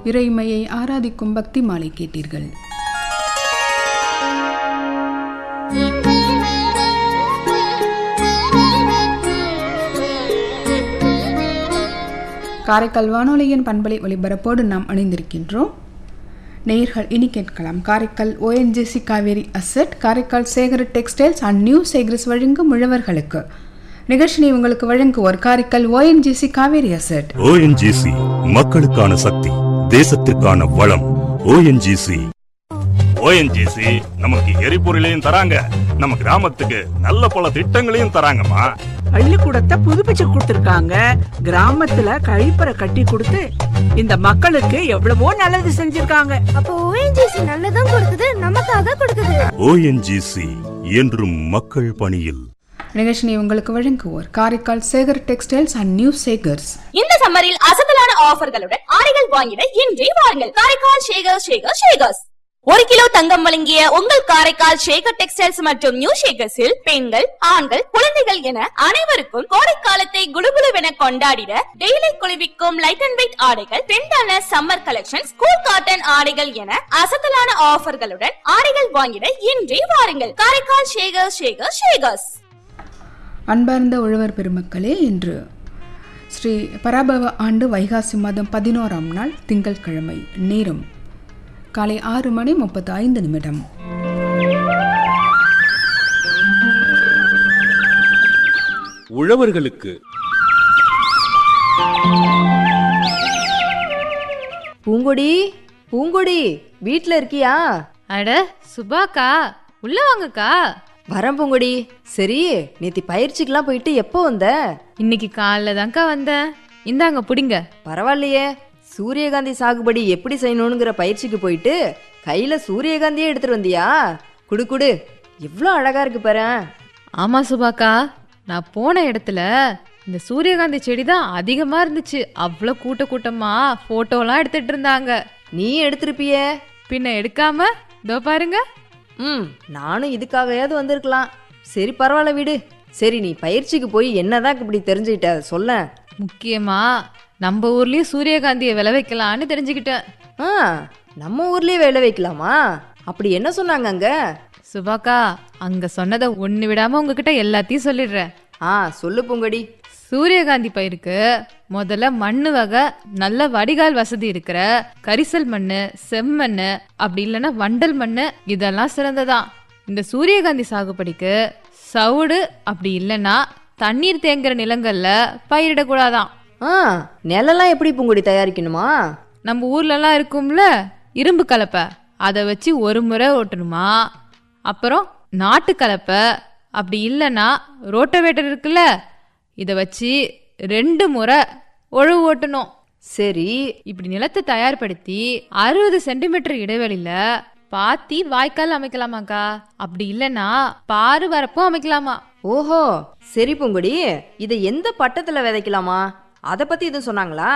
இறைமையை ஆராதிக்கும் பக்தி மாலை கேட்டீர்கள் காரைக்கால் வானொலியின் பண்பலை ஒலிபரப்போடு நாம் அணிந்திருக்கின்றோம் நேயர்கள் இனி கேட்கலாம் Karaikal ONGC Cauvery asset Karaikal Sekar textiles and new Sekars வழங்கும் உழவர்களுக்கு நிகழ்ச்சியை உங்களுக்கு வழங்குவோர் Karaikal ONGC Cauvery asset ONGC மக்களுக்கான சக்தி தேசத்திற்கான வளம் ஓஎன்ஜிசி ஓஎன்ஜிசி நமக்கு எரிபொருளையும் தராங்க நம்ம கிராமத்துக்கு நல்ல பல திட்டங்களையும் தராங்கம்மா பள்ளிக்கூடத்தை புதுப்பிச்சு கொடுத்திருக்காங்க கிராமத்துல கழிப்பறை கட்டி கொடுத்து இந்த மக்களுக்கு எவ்வளவோ நல்லது செஞ்சிருக்காங்க அப்போ ஓஎன்ஜிசி நல்லதும் கொடுக்குது நமக்காக கொடுக்குது ஓஎன்ஜிசி என்றும் மக்கள் பணியில் நிகழ்ச்சியை உங்களுக்கு வழங்குவோர் Karaikal Sekar textiles and new Sekars இந்த சம்மரில் அசத்தலான ஆஃபர்களுடன் ஆடைகள் வாங்கிட இன்றே வாருங்கள் காரைக்கால் ஷேகர் ஷேகர் ஷேகர்ஸ் ஒரு கிலோ தங்கம் வழங்கிய உங்கள் காரைக்கால் ஷேகர் டெக்ஸ்டைல்ஸ் மற்றும் நியூ ஷேகர்ஸில் பெண்கள் ஆண்கள் குழந்தைகள் என அனைவருக்கும் கோடைக்காலத்தை குளுகுளுவென கொண்டாடிட டெய்லி குளிர்விக்கும் லைட் அண்ட் வெயிட் ஆடைகள் ட்ரெண்டான சம்மர் கலெக்ஷன் ஸ்கூல் காட்டன் ஆடைகள் என அசத்தலான ஆஃபர்களுடன் ஆடைகள் வாங்கிட இன்றே வாருங்கள் காரைக்கால் ஷேகர் ஷேகர் ஷேகர்ஸ் அன்பார்ந்த உழவர் பெருமக்களே இன்று ஸ்ரீ பராபவ ஆண்டு வைகாசி மாதம் பதினோராம் நாள் திங்கட்கிழமை நேரம் காலை ஆறு மணி முப்பத்து ஐந்து நிமிடம் உழவர்களுக்கு பூங்கொடி பூங்கொடி வீட்ல இருக்கியா அட சுபாக்கா உள்ள வாங்கக்கா வரேன் பூங்கொடி சரி நேத்தி பயிற்சிக்கெல்லாம் போயிட்டு எப்போ வந்த இன்னைக்கு காலைல தான்க்கா வந்தேன் இந்தாங்க புடிங்க பரவாயில்லையே சூரியகாந்தி சாகுபடி எப்படி செய்யணுங்கிற பயிற்சிக்கு போயிட்டு கையில சூரியகாந்தியே எடுத்துட்டு வந்தியா குடு குடு எவ்வளோ அழகா இருக்கு பாரு ஆமா சுபாக்கா நான் போன இடத்துல இந்த சூரியகாந்தி செடி தான் அதிகமா இருந்துச்சு அவ்வளோ கூட்ட கூட்டமா போட்டோலாம் எடுத்துட்டு இருந்தாங்க நீ எடுத்திருப்பியே பின்ன எடுக்காம இதோ பாருங்க ம் நானும் இதுக்காகயாவது வந்திருக்கலாம் சரி பரவாயில்ல விடு சரி நீ பயிற்சிக்கு போய் என்னதான் இப்படி தெரிஞ்சுக்கிட்ட சொல்ல முக்கியமா நம்ம ஊர்லயும் சூரியகாந்தியை விளை வைக்கலான்னு தெரிஞ்சுக்கிட்டேன் ஆ நம்ம ஊர்லயே வேலை வைக்கலாமா அப்படி என்ன சொன்னாங்க அங்க சுபாக்கா அங்க சொன்னதை ஒண்ணு விடாம உங்ககிட்ட எல்லாத்தையும் சொல்லிடுறேன் ஆ சொல்லு பூங்கொடி சூரியகாந்தி பயிருக்கு முதல்ல மண்ணு வகை நல்ல வடிகால் வசதி இருக்கிற கரிசல் மண்ணு செம்மண் அப்படி இல்லைன்னா வண்டல் மண்ணு இதெல்லாம் சிறந்ததான் இந்த சூரியகாந்தி சாகுபடிக்கு சவுடு அப்படி இல்லைன்னா தண்ணீர் தேங்குற நிலங்கள்ல பயிரிடக்கூடாதாம் ஆ நிலம்லாம் எப்படி பூங்கொடி தயாரிக்கணுமா நம்ம ஊர்லலாம் இருக்கும்ல இரும்பு கலப்பை அதை வச்சு ஒரு முறை ஓட்டணுமா அப்புறம் நாட்டு கலப்பை அப்படி இல்லைன்னா ரோட்டவேட்டர் இருக்குல்ல இதை வச்சு ரெண்டு முறை உழவு ஓட்டணும் சரி இப்படி நிலத்தை தயார்படுத்தி அறுபது சென்டிமீட்டர் இடைவெளியில பாத்தி வாய்க்கால் அமைக்கலாமாக்கா அப்படி இல்லைன்னா பாரு வரப்பும் அமைக்கலாமா ஓஹோ சரி பூங்கொடி இதை எந்த பட்டத்துல விதைக்கலாமா அதை பத்தி எதுவும் சொன்னாங்களா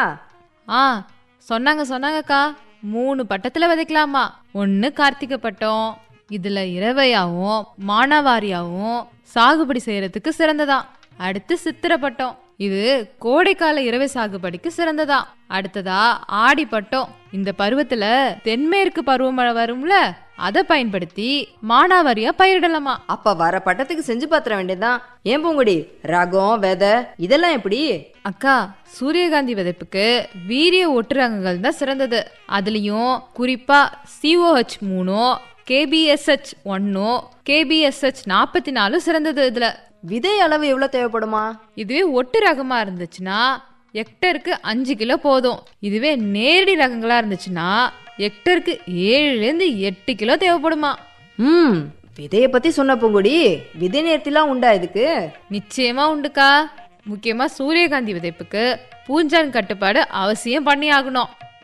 ஆ சொன்னாங்க சொன்னாங்கக்கா மூணு பட்டத்துல விதைக்கலாமா ஒன்று கார்த்திகை பட்டம் இதுல இரவையாவும் மானாவாரியாவும் சாகுபடி செய்யறதுக்கு சிறந்ததாம் அடுத்து சித்திரை பட்டம் இது கோடைக்கால இரவை சாகுபடிக்கு சிறந்ததாம் அடுத்ததா ஆடி பட்டம் இந்த பருவத்துல தென்மேற்கு பருவமழை வரும்ல அதை பயன்படுத்தி மானாவாரியா பயிரிடலாமா அப்ப வர பட்டத்துக்கு செஞ்சு பாத்திர வேண்டியதுதான் ஏன் பூங்கொடி ரகம் விதை இதெல்லாம் எப்படி அக்கா சூரியகாந்தி விதைப்புக்கு வீரிய ஒட்டுரகங்கள் தான் சிறந்தது அதுலயும் குறிப்பா சிஓஹெச் மூணோ கேபிஎஸ்ஹெச் ஒன்னோ கேபிஎஸ்ஹெச் நாற்பத்தி நாலும் சிறந்தது இதுல விதை அளவு எவ்வளவு தேவைப்படுமா இதுவே ஒட்டு ரகமா இருந்துச்சுன்னா ஹெக்டருக்கு அஞ்சு கிலோ போதும் இதுவே நேரடி ரகங்களா இருந்துச்சுன்னா ஹெக்டருக்கு ஏழுலேருந்து எட்டு கிலோ தேவைப்படுமா ம் விதைய பத்தி சொன்ன பூங்கொடி விதை நேர்த்திலாம் உண்டா இதுக்கு நிச்சயமா உண்டுக்கா முக்கியமா சூரியகாந்தி விதைப்புக்கு பூஞ்சான் கட்டுப்பாடு அவசியம் பண்ணி ஆகணும்